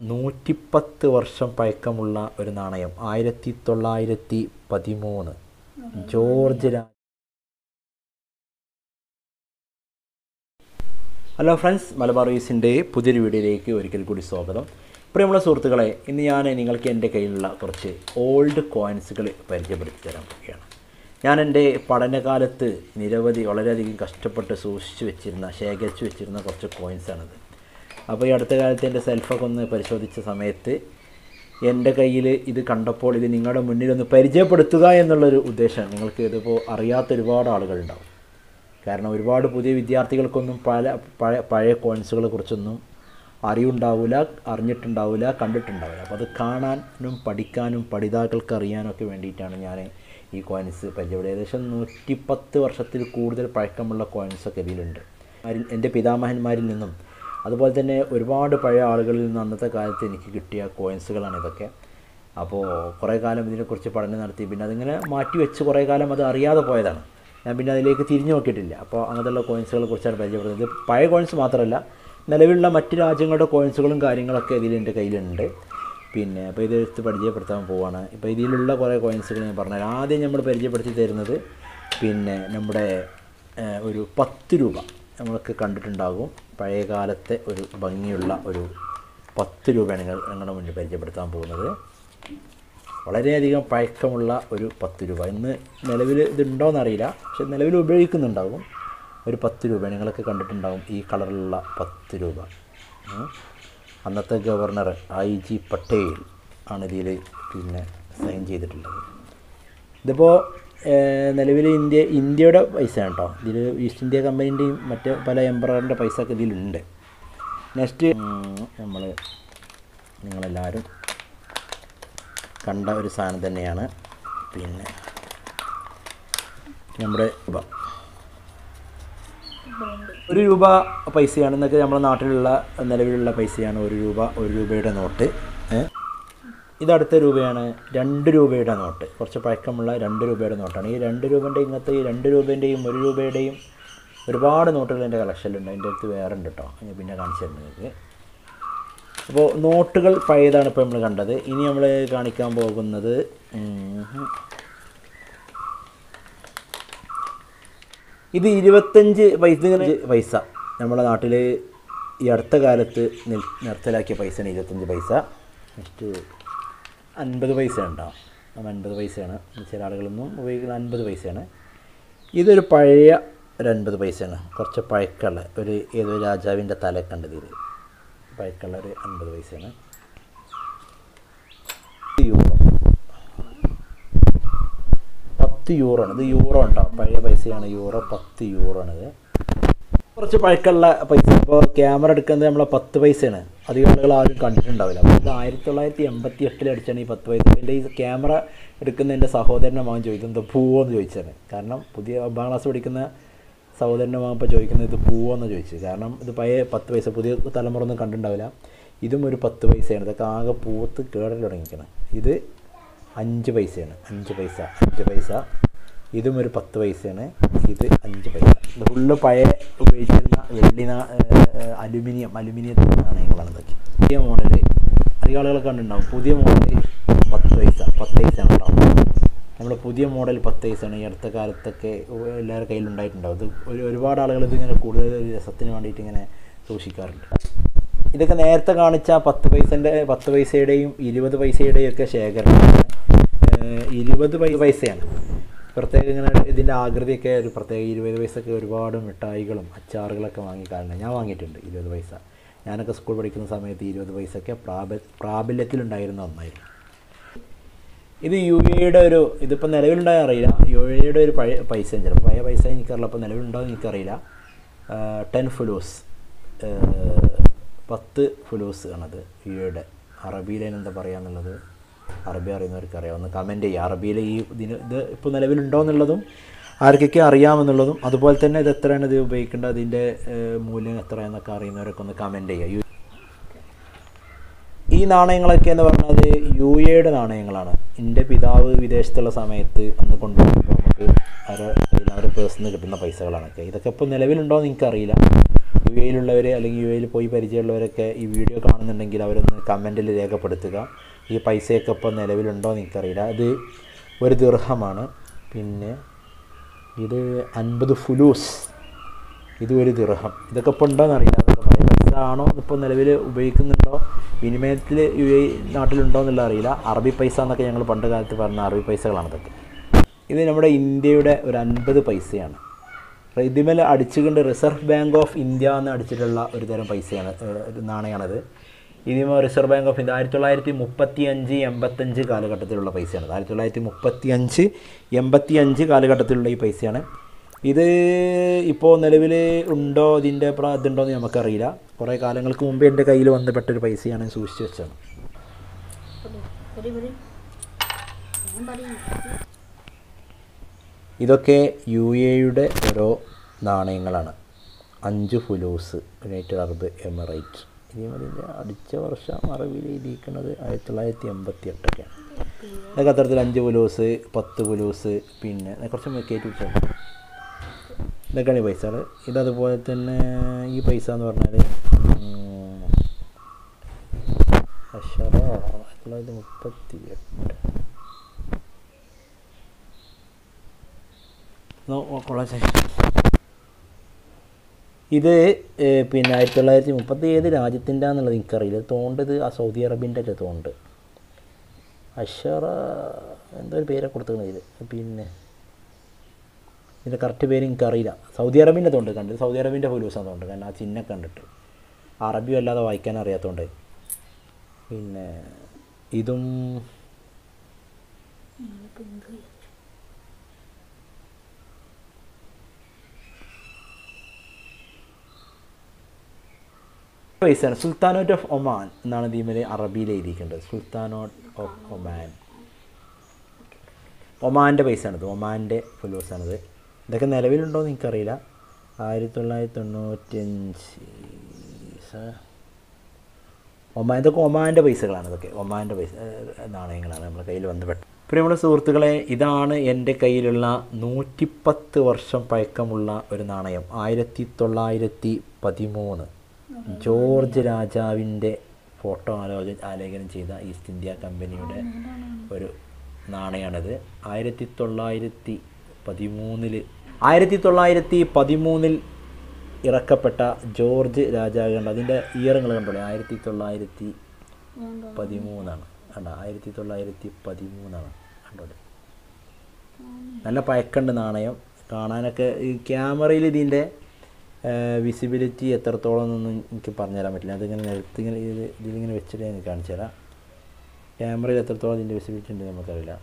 നൂറ്റിപ്പത്ത് വർഷം പഴക്കമുള്ള ഒരു നാണയം ആയിരത്തി തൊള്ളായിരത്തി പതിമൂന്ന് ജോർജ് രാ ഹലോ ഫ്രണ്ട്സ് മലബാർ വീസിൻ്റെ പുതിയൊരു വീഡിയോയിലേക്ക് ഒരിക്കൽ കൂടി സ്വാഗതം പ്രിയമുള്ള സുഹൃത്തുക്കളെ ഇന്ന് ഞാൻ നിങ്ങൾക്ക് എൻ്റെ കയ്യിലുള്ള കുറച്ച് ഓൾഡ് കോയിൻസുകൾ പരിചയപ്പെടുത്തി തരാൻ പോവുകയാണ് ഞാൻ എൻ്റെ പഠനകാലത്ത് നിരവധി വളരെയധികം കഷ്ടപ്പെട്ട് സൂക്ഷിച്ചു വെച്ചിരുന്ന ശേഖരിച്ചു വെച്ചിരുന്ന കുറച്ച് കോയിൻസാണിത് അപ്പോൾ ഈ അടുത്ത കാലത്ത് എൻ്റെ സെൽഫൊക്കെ ഒന്ന് പരിശോധിച്ച സമയത്ത് എൻ്റെ കയ്യിൽ ഇത് കണ്ടപ്പോൾ ഇത് നിങ്ങളുടെ മുന്നിലൊന്ന് പരിചയപ്പെടുത്തുക എന്നുള്ളൊരു ഉദ്ദേശമാണ് നിങ്ങൾക്ക് ഇതിപ്പോൾ അറിയാത്ത ഒരുപാട് ആളുകളുണ്ടാവും കാരണം ഒരുപാട് പുതിയ വിദ്യാർത്ഥികൾക്കൊന്നും പല പഴയ പഴയ കോയിൻസുകളെ കുറിച്ചൊന്നും അറിവുണ്ടാവില്ല അറിഞ്ഞിട്ടുണ്ടാവില്ല കണ്ടിട്ടുണ്ടാവില്ല അപ്പോൾ അത് കാണാനും പഠിക്കാനും പഠിതാക്കൾക്ക് അറിയാനൊക്കെ വേണ്ടിയിട്ടാണ് ഞാൻ ഈ കോയിൻസ് പരിചയപ്പെടുന്നത് ഏകദേശം നൂറ്റിപ്പത്ത് വർഷത്തിൽ കൂടുതൽ പഴക്കമുള്ള കോയിൻസൊക്കെ ഇതിലുണ്ട് അതിൽ എൻ്റെ പിതാമഹന്മാരിൽ നിന്നും അതുപോലെ തന്നെ ഒരുപാട് പഴയ ആളുകളിൽ നിന്ന് അന്നത്തെ കാലത്ത് എനിക്ക് കിട്ടിയ കോയിൻസുകളാണ് ഇതൊക്കെ അപ്പോൾ കുറേ കാലം ഇതിനെക്കുറിച്ച് പഠനം നടത്തി പിന്നെ അതിങ്ങനെ മാറ്റി വെച്ച് കുറേ കാലം അത് അറിയാതെ പോയതാണ് ഞാൻ പിന്നെ അതിലേക്ക് തിരിഞ്ഞു നോക്കിയിട്ടില്ല അപ്പോൾ അങ്ങനെയുള്ള കോയിൻസുകളെ കുറിച്ചാണ് പരിചയപ്പെടുന്നത് ഇത് പഴയ കോയിൻസ് മാത്രമല്ല നിലവിലുള്ള മറ്റ് രാജ്യങ്ങളുടെ കോയിൻസുകളും കാര്യങ്ങളൊക്കെ ഇതിൽ എൻ്റെ കയ്യിലുണ്ട് പിന്നെ അപ്പോൾ ഇത് എടുത്ത് പരിചയപ്പെടുത്താൻ പോവാണ് ഇപ്പോൾ ഇതിലുള്ള കുറേ കോയിൻസുകൾ ഞാൻ പറഞ്ഞുതരാം ആദ്യം നമ്മൾ പരിചയപ്പെടുത്തി തരുന്നത് പിന്നെ നമ്മുടെ ഏഹ്, ഒരു പത്ത് രൂപ നമ്മളൊക്കെ കണ്ടിട്ടുണ്ടാകും പഴയ കാലത്തെ ഒരു ഭംഗിയുള്ള ഒരു പത്ത് രൂപയാണ് നിങ്ങൾ നിങ്ങളുടെ മുന്നിൽ പരിചയപ്പെടുത്താൻ പോകുന്നത് വളരെയധികം പഴക്കമുള്ള ഒരു പത്ത് രൂപ ഇന്ന് നിലവിൽ ഇതുണ്ടോയെന്നറിയില്ല പക്ഷെ നിലവിൽ ഉപയോഗിക്കുന്നുണ്ടാകും ഒരു പത്ത് രൂപ നിങ്ങളൊക്കെ കണ്ടിട്ടുണ്ടാകും ഈ കളറിലുള്ള പത്ത് രൂപ ഉം. അന്നത്തെ ഗവർണർ ഐ ജി പട്ടേൽ ആണ് ഇതിൽ പിന്നെ സൈൻ ചെയ്തിട്ടുള്ളത് ഇതിപ്പോൾ നിലവിൽ ഇന്ത്യ ഇന്ത്യയുടെ പൈസ കേട്ടോ ഇതിൽ ഈസ്റ്റ് ഇന്ത്യ കമ്പനീൻ്റെയും മറ്റ് പല എംബ്രോയിഡറിൻ്റെ പൈസ ഒക്കെ ഇതിലുണ്ട് നെക്സ്റ്റ് നമ്മൾ നിങ്ങളെല്ലാവരും കണ്ട ഒരു സാധനം തന്നെയാണ് പിന്നെ നമ്മുടെ രൂപ ഒരു രൂപ പൈസയാണ് എന്നൊക്കെ നമ്മുടെ നാട്ടിലുള്ള നിലവിലുള്ള പൈസയാണ് ഒരു രൂപ ഒരു രൂപയുടെ നോട്ട് ഏ? ഇതടുത്ത രൂപയാണ് രണ്ട് രൂപയുടെ നോട്ട് കുറച്ച് പഴക്കമുള്ള രണ്ട് രൂപയുടെ നോട്ടാണ് ഈ രണ്ട് രൂപൻ്റെ ഇങ്ങനത്തെ ഈ രണ്ട് രൂപേൻ്റെയും ഒരു രൂപയുടെയും ഒരുപാട് നോട്ടുകൾ എൻ്റെ കളക്ഷനിലുണ്ട് അതിൻ്റെ അടുത്ത് വേറെ ഉണ്ട് കേട്ടോ ഞാൻ പിന്നെ കാണിച്ചു തരുന്നത് നിങ്ങൾക്ക് അപ്പോൾ നോട്ടുകൾ പഴയതാണ് ഇപ്പോൾ നമ്മൾ കണ്ടത് ഇനി നമ്മൾ കാണിക്കാൻ പോകുന്നത് ഉം, ഇത് ഇരുപത്തഞ്ച് പൈസ ഇങ്ങനെ പൈസ നമ്മുടെ നാട്ടിൽ ഈ അടുത്ത കാലത്ത് നിൽ നിർത്തലാക്കിയ പൈസയാണ് ഇരുപത്തഞ്ച് പൈസ നെക്സ്റ്റ് അൻപത് പൈസ ഉണ്ടാവും അൻപത് പൈസയാണ് ചില ആളുകളൊന്നും ഉപയോഗിക്കുന്ന അൻപത് പൈസയാണ് ഇതൊരു പഴയ ഒരു അൻപത് പൈസയാണ് കുറച്ച് പഴക്കമുള്ള ഒരു ഏതോ രാജാവിൻ്റെ തലയൊക്കെ ഉണ്ട് ഇതിൽ പഴക്കമുള്ള ഒരു അൻപത് പൈസയാണ് യൂറോ പത്ത് യൂറോ ആണ് ഇത് യൂറോ ഉണ്ടോ പഴയ പൈസയാണ് യൂറോ പത്ത് യൂറോ ആണിത് കുറച്ച് പഴക്കമുള്ള പൈസ ഇപ്പോൾ ക്യാമറ എടുക്കുന്നത് നമ്മളെ പത്ത് പൈസയാണ് അധികം ആളുകൾ ആരും കണ്ടിട്ടുണ്ടാവില്ല അപ്പോൾ ഇത് ആയിരത്തി തൊള്ളായിരത്തി എൺപത്തി എട്ടിൽ അടിച്ചാണ് ഈ പത്ത് പൈസ എൻ്റെ ഈ ക്യാമറ എടുക്കുന്ന എൻ്റെ സഹോദരൻ്റെ മകൻ ചോദിച്ചത് എന്താ പൂവോ എന്ന് ചോദിച്ചത് കാരണം പുതിയ ഒമ്പതാം ക്ലാസ് പഠിക്കുന്ന സഹോദരൻ്റെ മകൻ ഇപ്പോൾ ചോദിക്കുന്നത് ഇത് പൂവോ എന്ന് ചോദിച്ചു കാരണം ഇത് പഴയ പത്ത് പൈസ പുതിയ തലമുറ ഒന്നും കണ്ടിട്ടുണ്ടാവില്ല ഇതും ഒരു പത്ത് പൈസയാണ് ഇതൊക്കെ ആകെ പൂത്ത് കേടൽ തുടങ്ങിക്കണം ഇത് അഞ്ച് പൈസയാണ് അഞ്ച് പൈസ അഞ്ച് പൈസ ഇതും ഒരു പത്ത് പൈസയാണ് ഇത് അഞ്ച് പൈസ ഇത് ഫുള്ള് പഴയ ഉപയോഗിച്ചിരുന്ന വെള്ളി നാ ഏഹ് അലുമിനിയം അലുമിനിയത്തിൻ്റെ നാണയങ്ങളാണ് ഇതൊക്കെ പുതിയ മോഡൽ അധികം ആളുകളൊക്കെ കണ്ടിട്ടുണ്ടാവും പുതിയ മോഡൽ പത്ത് പൈസ പത്ത് പൈസയാണ് ഉണ്ടാവും നമ്മൾ പുതിയ മോഡൽ പത്ത് പൈസയാണ് ഈ അടുത്ത കാലത്തൊക്കെ എല്ലാവരുടെ കയ്യിലുണ്ടായിട്ടുണ്ടാവും ഇത് ഒരു ഒരുപാട് ആളുകൾ ഇതിങ്ങനെ കൂടുതൽ ഒരു രസത്തിന് വേണ്ടിയിട്ട് ഇങ്ങനെ സൂക്ഷിക്കാറുണ്ട് ഇതൊക്കെ നേരത്തെ കാണിച്ച പത്ത് പൈസൻ്റെ പത്ത് പൈസയുടെയും ഇരുപത് പൈസയുടെയും ഒക്കെ ശേഖരണമാണ് ഏഹ് ഇരുപത് പൈ പൈസയാണ് പ്രത്യേക ഇങ്ങനെ ഇതിൻ്റെ ആകൃതിയൊക്കെ ഒരു പ്രത്യേക ഇരുപത് പൈസക്ക് ഒരുപാട് മിഠായികളും അച്ചാറുകളൊക്കെ വാങ്ങി കാരണം ഞാൻ വാങ്ങിയിട്ടുണ്ട് ഇരുപത് പൈസ ഞാനൊക്കെ സ്കൂൾ പഠിക്കുന്ന സമയത്ത് ഇരുപത് പൈസയൊക്കെ പ്രാബ പ്രാബല്യത്തിലുണ്ടായിരുന്ന ഒന്നായിരുന്നു ഇത് യു എയുടെ ഒരു ഇതിപ്പോൾ നിലവിലുണ്ടായ അറിയില്ല യു എയുടെ ഒരു പഴയ പൈസ ചിലപ്പോൾ പഴയ പൈസ എനിക്കറിയില്ല അപ്പോൾ നിലവിലുണ്ടോ എന്ന് എനിക്കറിയില്ല ടെൻ ഫുലൂസ് പത്ത് ഫുലൂസ് ആണത് യു എയുടെ അറബിയിൽ എന്താ പറയുക എന്നുള്ളത് അറബി അറിയുന്നവർക്ക് അറിയാം ഒന്ന് കമൻറ്റ് ചെയ്യുക അറബിയിൽ ഈ ഇതിന് ഇത് ഇപ്പോൾ നിലവിലുണ്ടോ എന്നുള്ളതും ആർക്കൊക്കെ അറിയാമെന്നുള്ളതും അതുപോലെ തന്നെ ഇത് എത്രയാണ് ഇത് ഉപയോഗിക്കേണ്ടത് അതിൻ്റെ ഏഹ്, മൂല്യം എത്രയാണെന്നൊക്കെ അറിയുന്നവരൊക്കെ ഒന്ന് കമൻറ്റ് ചെയ്യുക യു ഈ നാണയങ്ങളൊക്കെ എന്ന് പറഞ്ഞത് യു എയുടെ നാണയങ്ങളാണ് എൻ്റെ പിതാവ് വിദേശത്തുള്ള സമയത്ത് അന്ന് കൊണ്ടുപോകുമ്പോൾ നമുക്ക് അവരെ കയ്യിൽ അവരുടെ പേഴ്സിൽ നിന്ന് കിട്ടുന്ന പൈസകളാണൊക്കെ ഇതൊക്കെ ഇപ്പോൾ നിലവിലുണ്ടോ എന്ന് എനിക്കറിയില്ല യു എയിലുള്ളവർ അല്ലെങ്കിൽ യു എയിൽ പോയി പരിചയമുള്ളവരൊക്കെ ഈ വീഡിയോ കാണുന്നുണ്ടെങ്കിൽ അവരൊന്ന് കമൻറ്റിൽ രേഖപ്പെടുത്തുക ഈ പൈസയൊക്കെ ഇപ്പോൾ നിലവിലുണ്ടോ എന്ന് എനിക്കറിയില്ല ഇത് ഒരു ദീർഘമാണ് പിന്നെ ഇത് അൻപത് ഫുലൂസ് ഇത് ഒരു ദിർഹം ഇതൊക്കെ ഇപ്പോൾ ഉണ്ടോയെന്ന് അറിയില്ല അതൊക്കെ പഴയ പൈസ ആണോ ഇപ്പോൾ നിലവിൽ ഉപയോഗിക്കുന്നുണ്ടോ വിനിമയത്തിൽ യു എ നാട്ടിലുണ്ടോ എന്നുള്ള അറിയില്ല അറബി പൈസ എന്നൊക്കെ ഞങ്ങൾ പണ്ട് കാലത്ത് പറഞ്ഞ അറബി പൈസകളാണ് ഇതൊക്കെ ഇത് നമ്മുടെ ഇന്ത്യയുടെ ഒരു അൻപത് പൈസയാണ് ഇതിമേൽ അടിച്ചുകൊണ്ട് റിസർവ് ബാങ്ക് ഓഫ് ഇന്ത്യ എന്ന് അടിച്ചിട്ടുള്ള ഒരു തരം പൈസയാണ് ഏഹ്, ഒരു നാണയമാണത് ഇതിമ റിസർവ് ബാങ്ക് ഓഫ് ഇന്ത്യ ആയിരത്തി തൊള്ളായിരത്തി മുപ്പത്തി അഞ്ച് എൺപത്തഞ്ച് കാലഘട്ടത്തിലുള്ള പൈസയാണ് ആയിരത്തി തൊള്ളായിരത്തി മുപ്പത്തി അഞ്ച് എൺപത്തി അഞ്ച് കാലഘട്ടത്തിലുള്ള ഈ പൈസയാണ് ഇത് ഇപ്പോൾ നിലവിൽ ഉണ്ടോ ഇതിൻ്റെ പ്ര ഇതുണ്ടോ എന്ന് നമുക്കറിയില്ല കുറേ കാലങ്ങൾക്ക് മുമ്പ് എൻ്റെ കയ്യിൽ വന്നപ്പെട്ടൊരു പൈസയാണ് സൂക്ഷിച്ച് വെച്ചത് Beri, beri. Jangan beri. ഇതൊക്കെ യു എയുടെ ഓരോ നാണയങ്ങളാണ് അഞ്ച് ഫുലൂസ് യുണൈറ്റഡ് അറബ് എമിറേറ്റ് ഇതിൻ്റെ അടിച്ച വർഷം അറബിയിൽ എഴുതിയിരിക്കുന്നത് ആയിരത്തി തൊള്ളായിരത്തി എൺപത്തി എട്ടൊക്കെയാണ് ഇതൊക്കെ അത്തരത്തിൽ അഞ്ച് ഫുലൂസ് പത്ത് ഫുലൂസ് പിന്നെ ഇത് കുറച്ച് കയറ്റി വെച്ചാൽ ഇതൊക്കെയാണ് ഈ പൈസകൾ ഇതതുപോലെ തന്നെ ഈ പൈസ എന്ന് പറഞ്ഞാൽ ഉം, അഷറ ആയിരത്തി തൊള്ളായിരത്തി മുപ്പത്തി എട്ട് കൊള്ളാം ഇത് ഏഹ്, പിന്നെ ആയിരത്തി തൊള്ളായിരത്തി മുപ്പത്തി ഏത് രാജ്യത്തിൻ്റെ എന്നുള്ളത് എനിക്കറിയില്ല തോണ്ടത് ആ സൗദി അറേബ്യൻ്റെ അല്ലേ തോണ്ട് അഷറ എന്തോ ഒരു പേരെ കൊടുത്തത് ഇത് പിന്നെ ഇതിൻ്റെ കറക്റ്റ് പേര് എനിക്കറിയില്ല സൗദി അറേബ്യൻ്റെ തോണ്ട് കണ്ടത് സൗദി അറേബ്യൻ്റെ ഫുലൂസാണ് തോണ്ട് കാരണം ആ ചിഹ്നം കണ്ടിട്ട് അറബി അല്ലാതെ വായിക്കാൻ അറിയാത്തതുകൊണ്ട് പിന്നെ ഇതും പൈസയാണ് സുൽത്താനോറ്റ് ഓഫ് ഒമാൻ എന്നാണ് ഇതിമേൽ അറബിയിൽ എഴുതിയിരിക്കേണ്ടത് സുൽത്താനോട്ട് ഓഫ് ഒമാൻ ഒമാൻ്റെ പൈസയാണിത് ഒമാൻ്റെ ഫുലൂസാണിത് ഇതൊക്കെ നിലവിലുണ്ടോ എന്ന് എനിക്കറിയില്ല ആയിരത്തി തൊള്ളായിരത്തി തൊണ്ണൂറ്റഞ്ച് സ- ഒമാൻ ഇതൊക്കെ ഒമാൻ്റെ പൈസകളാണ് ഇതൊക്കെ ഒമാൻ്റെ പൈസ ഏഹ്, നാണയങ്ങളാണ് നമ്മുടെ കയ്യിൽ വന്നപ്പെട്ടത് പ്രിയമുള്ള സുഹൃത്തുക്കളെ ഇതാണ് എൻ്റെ കയ്യിലുള്ള നൂറ്റിപ്പത്ത് വർഷം പഴക്കമുള്ള ഒരു നാണയം ആയിരത്തി തൊള്ളായിരത്തി പതിമൂന്ന് ജോർജ് രാജാവിൻ്റെ ഫോട്ടോ ആലോചന ആലേഖനം ചെയ്ത ഈസ്റ്റ് ഇന്ത്യ കമ്പനിയുടെ ഒരു നാണയമാണിത് ആയിരത്തി തൊള്ളായിരത്തി പതിമൂന്നിൽ ആയിരത്തി തൊള്ളായിരത്തി പതിമൂന്നിൽ ഇറക്കപ്പെട്ട ജോർജ് രാജാവ് കണ്ട അതിൻ്റെ ഇയറുകൾ കണ്ടോളെ ആയിരത്തി തൊള്ളായിരത്തി പതിമൂന്നാണ് കണ്ട ആയിരത്തി തൊള്ളായിരത്തി പതിമൂന്നാണ് കണ്ടോളെ നല്ല പഴക്കണ്ട് നാണയം കാണാനൊക്കെ ഈ ക്യാമറയിൽ ഇതിൻ്റെ വിസിബിലിറ്റി എത്രത്തോളം എന്നൊന്നും എനിക്ക് പറഞ്ഞുതരാൻ പറ്റില്ല അതിങ്ങനെ നിരത്തി ഇങ്ങനെ ഇത് ഇതിലിങ്ങനെ വെച്ചിട്ട് ഞാൻ കാണിച്ചു തരാം ക്യാമറയിൽ എത്രത്തോളം ഇതിൻ്റെ വിസിബിലിറ്റി ഉണ്ട് നമുക്കറിയില്ല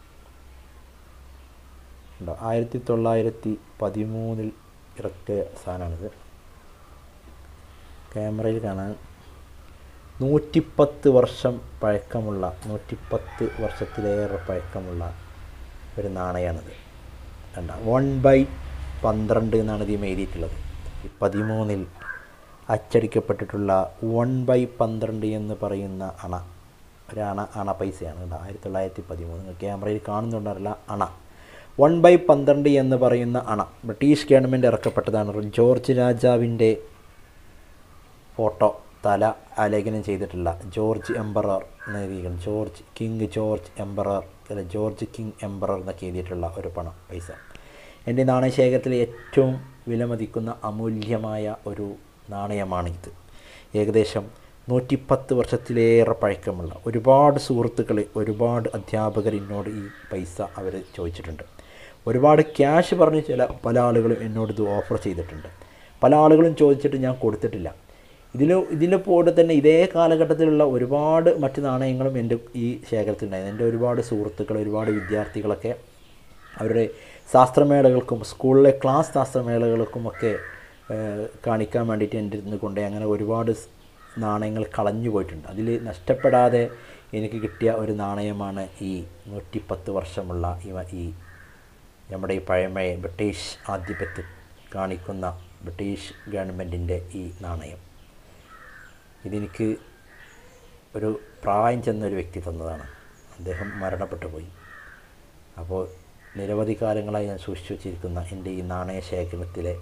ഉണ്ടോ ആയിരത്തി തൊള്ളായിരത്തി പതിമൂന്നിൽ ഇറക്കിയ സാധനമാണിത് ക്യാമറയിൽ കാണാൻ നൂറ്റിപ്പത്ത് വർഷം പഴക്കമുള്ള നൂറ്റിപ്പത്ത് വർഷത്തിലേറെ പഴക്കമുള്ള ഒരു നാണയമാണിത് കണ്ട വൺ ബൈ പന്ത്രണ്ട് എന്നാണ് ഇതിൽ എഴുതിയിട്ടുള്ളത് ഈ പതിമൂന്നിൽ അച്ചടിക്കപ്പെട്ടിട്ടുള്ള വൺ ബൈ പന്ത്രണ്ട് എന്ന് പറയുന്ന അണ ഒരു അണ അണ പൈസയാണ് കേട്ടോ ആയിരത്തി തൊള്ളായിരത്തി പതിമൂന്ന് നിങ്ങൾ ക്യാമറയിൽ കാണുന്നുണ്ടല്ല അണ വൺ ബൈ പന്ത്രണ്ട് എന്ന് പറയുന്ന അണ ബ്രിട്ടീഷ് ഗവൺമെൻറ് ഇറക്കപ്പെട്ടതാണ് ജോർജ് രാജാവിൻ്റെ ഫോട്ടോ തല ആലേഖനം ചെയ്തിട്ടുള്ള ജോർജ് എംബറർ എന്ന് എഴുതിയിരിക്കുന്നത് ജോർജ് കിങ് ജോർജ് എംബറർ അല്ല ജോർജ് കിങ് എംബറർ എന്നൊക്കെ എഴുതിയിട്ടുള്ള ഒരു പണം പൈസ എൻ്റെ നാണയശേഖരത്തിലെ ഏറ്റവും വിലമതിക്കുന്ന അമൂല്യമായ ഒരു നാണയമാണിത് ഏകദേശം നൂറ്റിപ്പത്ത് വർഷത്തിലേറെ പഴക്കമുള്ള ഒരുപാട് സുഹൃത്തുക്കൾ ഒരുപാട് അധ്യാപകർ എന്നോട് ഈ പൈസ അവർ ചോദിച്ചിട്ടുണ്ട് ഒരുപാട് ക്യാഷ് പറഞ്ഞ് ചില പല ആളുകളും എന്നോട് ഇത് ഓഫർ ചെയ്തിട്ടുണ്ട് പല ആളുകളും ചോദിച്ചിട്ട് ഞാൻ കൊടുത്തിട്ടില്ല ഇതിൽ ഇതിൻ്റെ കൂടെ തന്നെ ഇതേ കാലഘട്ടത്തിലുള്ള ഒരുപാട് മറ്റ് നാണയങ്ങളും എൻ്റെ ഈ ശേഖരത്തിലുണ്ടായിരുന്നു എൻ്റെ ഒരുപാട് സുഹൃത്തുക്കൾ ഒരുപാട് വിദ്യാർത്ഥികളൊക്കെ അവരുടെ ശാസ്ത്രമേളകൾക്കും സ്കൂളിലെ ക്ലാസ് ശാസ്ത്രമേളകൾക്കുമൊക്കെ ഏഹ്, കാണിക്കാൻ വേണ്ടിയിട്ട് എൻ്റെ ഇരുന്ന് കൊണ്ടേ അങ്ങനെ ഒരുപാട് സ് നാണയങ്ങൾ കളഞ്ഞു പോയിട്ടുണ്ട് അതിൽ നഷ്ടപ്പെടാതെ എനിക്ക് കിട്ടിയ ഒരു നാണയമാണ് ഈ നൂറ്റിപ്പത്ത് വർഷമുള്ള ഈ വ- ഈ നമ്മുടെ ഈ പഴമയെ ബ്രിട്ടീഷ് ആധിപത്യം കാണിക്കുന്ന ബ്രിട്ടീഷ് ഗവൺമെൻറ്റിൻ്റെ ഈ നാണയം ഇതെനിക്ക് ഒരു പ്രായം ചെന്ന ഒരു വ്യക്തി തന്നതാണ് അദ്ദേഹം മരണപ്പെട്ടു പോയി അപ്പോൾ നിരവധി കാലങ്ങളായി ഞാൻ സൂക്ഷിച്ചു വച്ചിരിക്കുന്ന എൻ്റെ ഈ നാണയ ശേഖരത്തിലെ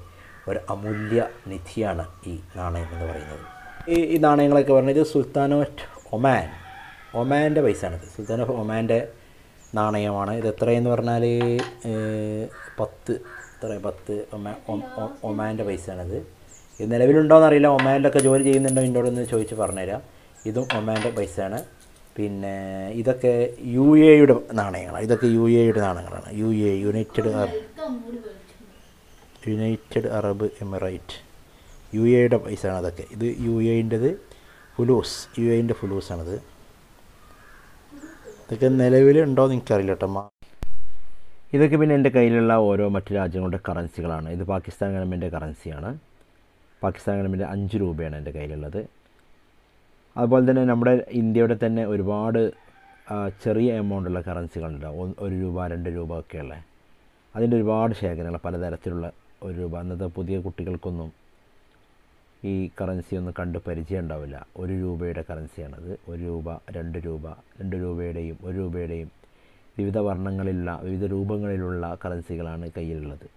ഒരു അമൂല്യ നിധിയാണ് ഈ നാണയം എന്ന് പറയുന്നത് ഈ ഈ നാണയങ്ങളൊക്കെ പറഞ്ഞത് സുൽത്താൻ ഓഫ് ഒമാൻ ഒമാൻ്റെ പൈസയാണിത് സുൽത്താൻ ഓഫ് ഒമാൻ്റെ നാണയമാണ് ഇത് എത്രയെന്ന് പറഞ്ഞാൽ ഏഹ്, പത്ത് എത്ര പത്ത് ഒമാ ഒ- ഒ- ഒമാൻ്റെ പൈസയാണിത് ഇത് നിലവിലുണ്ടോയെന്ന് അറിയില്ല ഒമാനിലൊക്കെ ജോലി ചെയ്യുന്നുണ്ടോ എന്നോടൊന്ന് ചോദിച്ച് പറഞ്ഞുതരാം ഇതും ഒമാൻ്റെ പൈസയാണ് പിന്നെ ഇതൊക്കെ യു എയുടെ നാണയങ്ങളാണ് ഇതൊക്കെ യു എയുടെ നാണയങ്ങളാണ് U A United Arab United Arab Emirate U എയുടെ പൈസയാണ് അതൊക്കെ ഇത് യു എൻ്റെത് ഫുലൂസ് യു എൻ്റെ ഫുലൂസാണിത് ഇതൊക്കെ നിലവിലുണ്ടോ എന്ന് എനിക്കറിയില്ല കേട്ടോ അമ്മ ഇതൊക്കെ പിന്നെ എൻ്റെ കയ്യിലുള്ള ഓരോ മറ്റു രാജ്യങ്ങളുടെ കറൻസികളാണ് ഇത് പാകിസ്ഥാൻ ഗവൺമെൻറ് കറൻസിയാണ് പാകിസ്ഥാൻ ഗവൺമെൻറ് അഞ്ച് രൂപയാണ് എൻ്റെ കയ്യിലുള്ളത് അതുപോലെ തന്നെ നമ്മുടെ ഇന്ത്യയുടെ തന്നെ ഒരുപാട് ആ, ചെറിയ എമൗണ്ടുള്ള കറൻസികളുണ്ട് ഒ- ഒരു രൂപ രണ്ട് രൂപ ഒക്കെയുള്ള അതിൻ്റെ ഒരുപാട് ശേഖരങ്ങൾ പലതരത്തിലുള്ള ഒരു രൂപ അന്നത്തെ പുതിയ കുട്ടികൾക്കൊന്നും ഈ കറൻസി ഒന്നും കണ്ട് പരിചയം ഉണ്ടാവില്ല ഒരു രൂപയുടെ കറൻസിയാണത് ഒരു രൂപ രണ്ട് രൂപ രണ്ട് രൂപയുടെയും ഒരു രൂപയുടെയും വിവിധ വർണ്ണങ്ങളിലുള്ള വിവിധ രൂപങ്ങളിലുള്ള കറൻസികളാണ് കയ്യിലുള്ളത്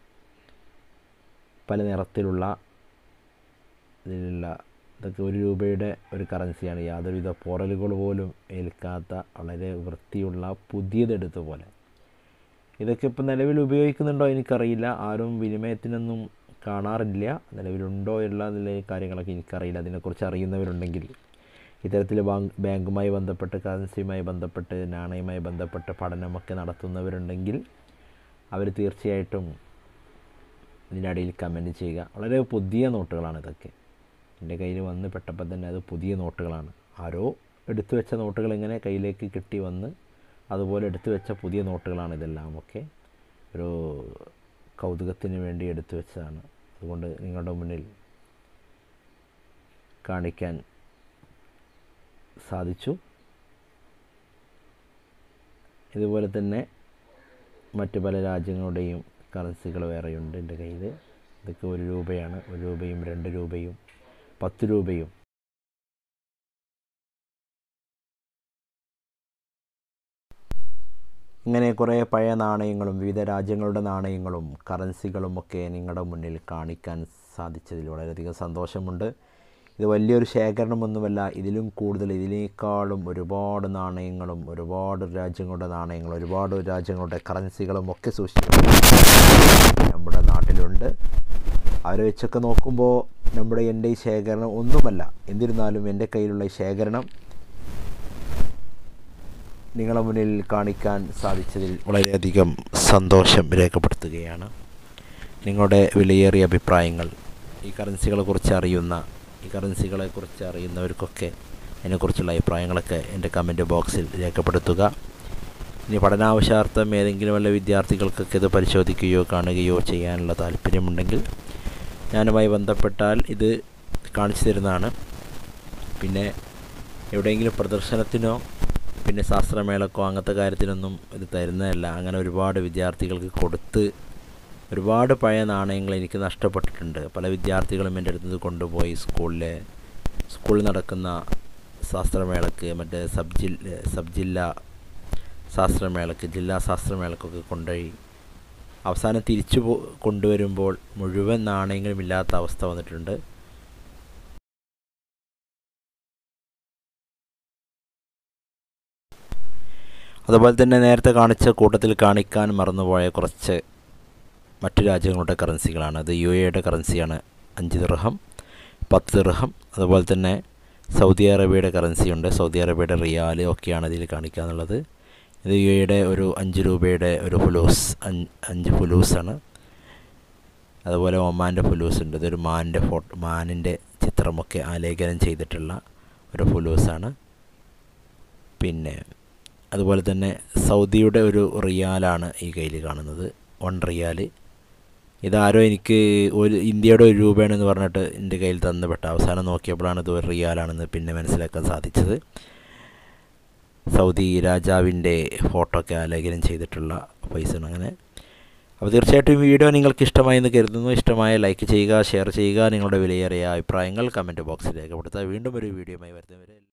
പല നിറത്തിലുള്ള ഇതിലുള്ള ഇതൊക്കെ ഒരു രൂപയുടെ ഒരു കറൻസിയാണ് യാതൊരുവിധ പോറലുകൾ പോലും ഏൽക്കാത്ത വളരെ വൃത്തിയുള്ള പുതിയതെടുത്ത പോലെ ഇതൊക്കെ ഇപ്പോൾ നിലവിൽ ഉപയോഗിക്കുന്നുണ്ടോ എനിക്കറിയില്ല ആരും വിനിമയത്തിനൊന്നും കാണാറില്ല നിലവിലുണ്ടോ ഉള്ള എന്നുള്ള കാര്യങ്ങളൊക്കെ എനിക്കറിയില്ല അതിനെക്കുറിച്ച് അറിയുന്നവരുണ്ടെങ്കിൽ ഇത്തരത്തിൽ ബാങ്ക് ബാങ്കുമായി ബന്ധപ്പെട്ട് കറൻസിയുമായി ബന്ധപ്പെട്ട് നാണയവുമായി ബന്ധപ്പെട്ട് പഠനമൊക്കെ നടത്തുന്നവരുണ്ടെങ്കിൽ അവർ തീർച്ചയായിട്ടും ഇതിനടിയിൽ കമൻറ്റ് ചെയ്യുക വളരെ പുതിയ നോട്ടുകളാണ് ഇതൊക്കെ എൻ്റെ കയ്യിൽ വന്ന് പെട്ടപ്പോൾ തന്നെ അത് പുതിയ നോട്ടുകളാണ് ആരോ എടുത്തു വെച്ച നോട്ടുകൾ ഇങ്ങനെ കയ്യിലേക്ക് കിട്ടി വന്ന് അതുപോലെ എടുത്തു വെച്ച പുതിയ നോട്ടുകളാണ് ഇതെല്ലാം ഒക്കെ ഒരു കൗതുകത്തിന് വേണ്ടി എടുത്തു വെച്ചതാണ് അതുകൊണ്ട് നിങ്ങളുടെ മുന്നിൽ കാണിക്കാൻ സാധിച്ചു ഇതുപോലെ തന്നെ മറ്റ് പല രാജ്യങ്ങളുടെയും കറൻസികൾ വേറെയുണ്ട് എൻ്റെ കയ്യിൽ ഇതൊക്കെ ഒരു രൂപയാണ് ഒരു രൂപയും രണ്ട് രൂപയും പത്ത് രൂപയും ഇങ്ങനെ കുറേ പഴയ നാണയങ്ങളും വിവിധ രാജ്യങ്ങളുടെ നാണയങ്ങളും കറൻസികളും ഒക്കെ നിങ്ങളുടെ മുന്നിൽ കാണിക്കാൻ സാധിച്ചതിൽ വളരെയധികം സന്തോഷമുണ്ട് ഇത് വലിയൊരു ശേഖരണമൊന്നുമല്ല ഇതിലും കൂടുതൽ ഇതിനേക്കാളും ഒരുപാട് നാണയങ്ങളും ഒരുപാട് രാജ്യങ്ങളുടെ നാണയങ്ങളും ഒരുപാട് രാജ്യങ്ങളുടെ കറൻസികളും ഒക്കെ സൂക്ഷിച്ചിട്ടുണ്ട് നമ്മുടെ നാട്ടിലുണ്ട് അവരെ വെച്ചൊക്കെ നോക്കുമ്പോൾ നമ്മുടെ എൻ്റെ ഈ ശേഖരണം ഒന്നുമല്ല എന്നിരുന്നാലും എൻ്റെ കയ്യിലുള്ള ഈ ശേഖരണം നിങ്ങളുടെ മുന്നിൽ കാണിക്കാൻ സാധിച്ചതിൽ വളരെയധികം സന്തോഷം രേഖപ്പെടുത്തുകയാണ് നിങ്ങളുടെ വിലയേറിയ അഭിപ്രായങ്ങൾ ഈ കറൻസികളെ കുറിച്ച് അറിയുന്ന ഈ കറൻസികളെ കുറിച്ച് അറിയുന്നവർക്കൊക്കെ അതിനെക്കുറിച്ചുള്ള അഭിപ്രായങ്ങളൊക്കെ എൻ്റെ കമൻറ്റ് ബോക്സിൽ രേഖപ്പെടുത്തുക ഇനി പഠനാവശ്യാർത്ഥം ഏതെങ്കിലും വല്ല വിദ്യാർത്ഥികൾക്കൊക്കെ ഇത് പരിശോധിക്കുകയോ കാണുകയോ ചെയ്യാനുള്ള താല്പര്യമുണ്ടെങ്കിൽ ഞാനുമായി ബന്ധപ്പെട്ടാൽ ഇത് കാണിച്ചു തരുന്നതാണ് പിന്നെ എവിടെയെങ്കിലും പ്രദർശനത്തിനോ പിന്നെ ശാസ്ത്രമേളക്കോ അങ്ങനത്തെ കാര്യത്തിനൊന്നും ഇത് തരുന്നതല്ല അങ്ങനെ ഒരുപാട് വിദ്യാർത്ഥികൾക്ക് കൊടുത്ത് ഒരുപാട് പഴയ നാണയങ്ങൾ എനിക്ക് നഷ്ടപ്പെട്ടിട്ടുണ്ട് പല വിദ്യാർത്ഥികളും എൻ്റെ അടുത്ത് ഇത് കൊണ്ടുപോയി സ്കൂളിലെ സ്കൂളിൽ നടക്കുന്ന ശാസ്ത്രമേളക്ക് മറ്റേ സബ് ജില്ല സബ് ജില്ല ശാസ്ത്രമേളക്ക് ജില്ലാ ശാസ്ത്രമേളക്കൊക്കെ കൊണ്ടുപോയി അവസാനം തിരിച്ചു പോ കൊണ്ടുവരുമ്പോൾ മുഴുവൻ നാണയങ്ങളും ഇല്ലാത്ത അവസ്ഥ വന്നിട്ടുണ്ട് അതുപോലെ തന്നെ നേരത്തെ കാണിച്ച കൂട്ടത്തിൽ കാണിക്കാൻ മറന്നുപോയ കുറച്ച് മറ്റു രാജ്യങ്ങളുടെ കറൻസികളാണ് അത് യു എയുടെ കറൻസിയാണ് അഞ്ച് ദിർഹം പത്ത് ദിർഹം അതുപോലെ തന്നെ സൗദി അറേബ്യയുടെ കറൻസിയുണ്ട് സൗദി അറേബ്യയുടെ റിയാൽ ഒക്കെയാണ് ഇതിൽ കാണിക്കാന്നുള്ളത് ഇത് യു എയുടെ ഒരു അഞ്ച് രൂപയുടെ ഒരു ഫുലൂസ് അഞ്ച് ഫുലൂസാണ് അതുപോലെ ഒമാൻ്റെ ഫുലൂസ് ഉണ്ട് ഇതൊരു മാനിൻ്റെ ഫോട്ടോ മാനിൻ്റെ ചിത്രമൊക്കെ ആലേഖനം ചെയ്തിട്ടുള്ള ഒരു ഫുലൂസാണ് പിന്നെ അതുപോലെ തന്നെ സൗദിയുടെ ഒരു റിയാലാണ് ഈ കയ്യിൽ കാണുന്നത് വൺ റിയാൽ ഇതാരോ എനിക്ക് ഒരു ഇന്ത്യയുടെ ഒരു രൂപയാണെന്ന് പറഞ്ഞിട്ട് എൻ്റെ കയ്യിൽ തന്നുപെട്ട അവസാനം നോക്കിയപ്പോഴാണ് ഇത് ഒരു റിയാലാണെന്ന് പിന്നെ മനസ്സിലാക്കാൻ സാധിച്ചത് സൗദി രാജാവിൻ്റെ ഫോട്ടോ ഒക്കെ ആലേഖനം ചെയ്തിട്ടുള്ള പൈസയാണ് അങ്ങനെ അപ്പോൾ തീർച്ചയായിട്ടും ഈ വീഡിയോ നിങ്ങൾക്ക് ഇഷ്ടമായി എന്ന് കരുതുന്നു ഇഷ്ടമായ ലൈക്ക് ചെയ്യുക ഷെയർ ചെയ്യുക നിങ്ങളുടെ വിലയേറിയ അഭിപ്രായങ്ങൾ കമൻറ്റ് ബോക്സിൽ രേഖപ്പെടുത്തുക വീണ്ടും ഒരു വീഡിയോയുമായി വരുന്നവരെ